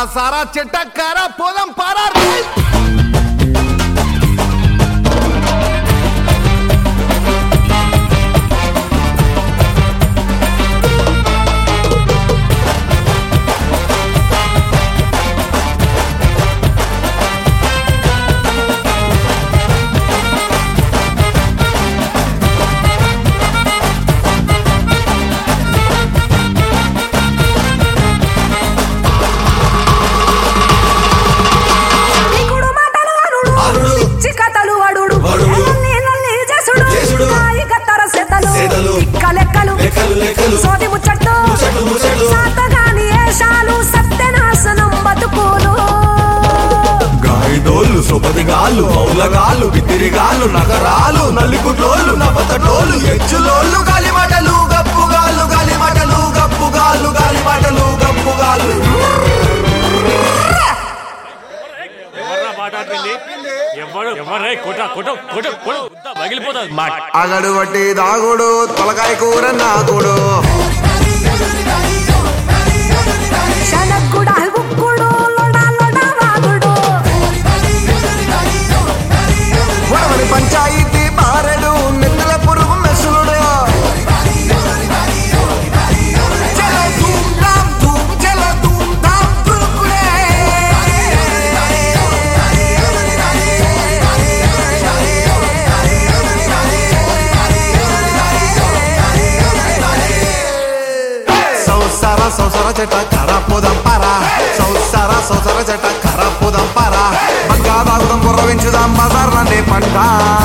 సారా చెట్ట కారా పోదాం పారా నీకుడు మాటలు అనుడు అనుడు. పిచ్చి కథలు అడుడు అడుడు. ఎల్లుల్లి ఎల్లుల్లి చేసుడు చేసుడు. కాయి కత్తర సెతలు సెతలు. తిక్క లెక్కలు లెక్కలు, లెక్కలు. సోది ముచ్చట్లు ముచ్చట్లు, ముచ్చట్లు. సాతగాని ఏషాలు సత్యనాశనం బతుకులు గాయిదోళ్ళు సుపదిగాళ్ళు మౌలగాళ్ళు బిత్తిరిగాళ్ళు నగరాలు నల్లిగుడ్లోళ్ళు నవతటోళ్ళు ఎచ్చులోళ్ళు గాలిమటలు గప్పుగాళ్ళు గాలిమటలు గప్పుగాళ్ళు గాలిమటలు గప్పుగాళ్ళు ఎవర్రా మాట్లాడుతుంది ఎవరు ఎవరే కొట కొట కొట కొట గుద్ద పగిలిపోతుంది మా అగడు బట్టి దాగుడు తలకాయ కూర నాకుడు శనగ్గుడ గుక్కుడు లొడ లొడ వాగుడు వరవని పంచాయితీ బారెడు నెత్తుల పురుగు మెసులుడు చలో ధూమ్ ధామ్ ధూమ్ చలో ధూమ్ ధామ్ తురుకుడే సంసార సంసార చెట్ట కర పోదాం పారా సంసార సంసార చెట్ట కర పోదాం పారా బంగా బాగుదాం బుర్ర పెంచుదాం బజార్ నండే పంట